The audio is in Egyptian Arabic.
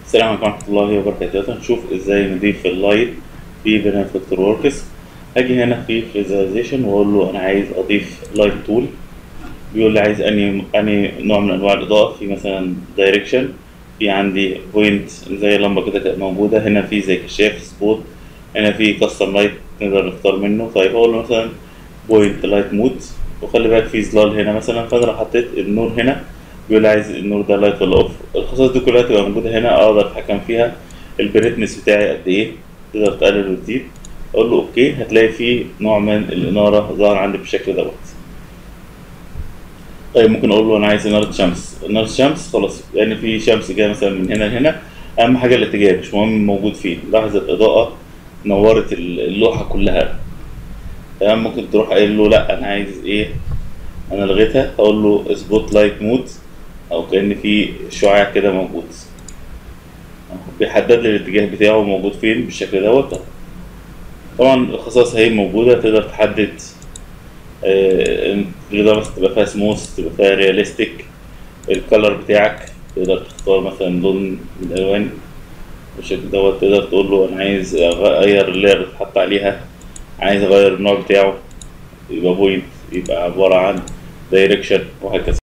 السلام عليكم ورحمة الله وبركاته هنشوف ازاي نضيف اللايت في برنامج فيكتور وركس هاجي هنا في فيزيزيشن واقول له انا عايز اضيف لايت تول بيقول لي عايز اني اني نوع من انواع الاضاءة في مثلا دايركشن في عندي بوينت زي لمبة كده كانت موجودة هنا في زي كشاف سبوت هنا في كاستم لايت نقدر نختار منه طيب اقول له مثلا بوينت لايت مود وخلي بالك في ظلال هنا مثلا فانا لو حطيت النور هنا بيقول لي عايز النور ده لايت ولا اوف الخصائص دي كلها تبقى موجوده هنا اقدر اتحكم فيها البريتنس بتاعي قد ايه تقدر تقلل وتزيد اقول له اوكي هتلاقي فيه نوع من الاناره ظهر عندي بالشكل دوت طيب ممكن اقول له انا عايز اناره شمس اناره شمس خلاص لان يعني في شمس جايه مثلا من هنا لهنا اهم حاجه الاتجاه مش مهم موجود فين لاحظ الاضاءه نورت اللوحه كلها تمام ممكن تروح قايل له لا انا عايز ايه انا لغيتها اقول له سبوت لايت مود او كان في شعاع كده موجود بيحدد لي الاتجاه بتاعه موجود فين بالشكل دوت طبعا الخصائص هي موجوده تقدر تحدد آه الاضاءه بس تبقى فيها سموث تبقى فيها رياليستيك الكالر بتاعك تقدر تختار مثلا لون من الالوان بالشكل دوت تقدر تقول له انا عايز اغير اللير اللي اتحط عليها عايز اغير النوع بتاعه يبقى بوينت يبقى عباره عن دايركشن وهكذا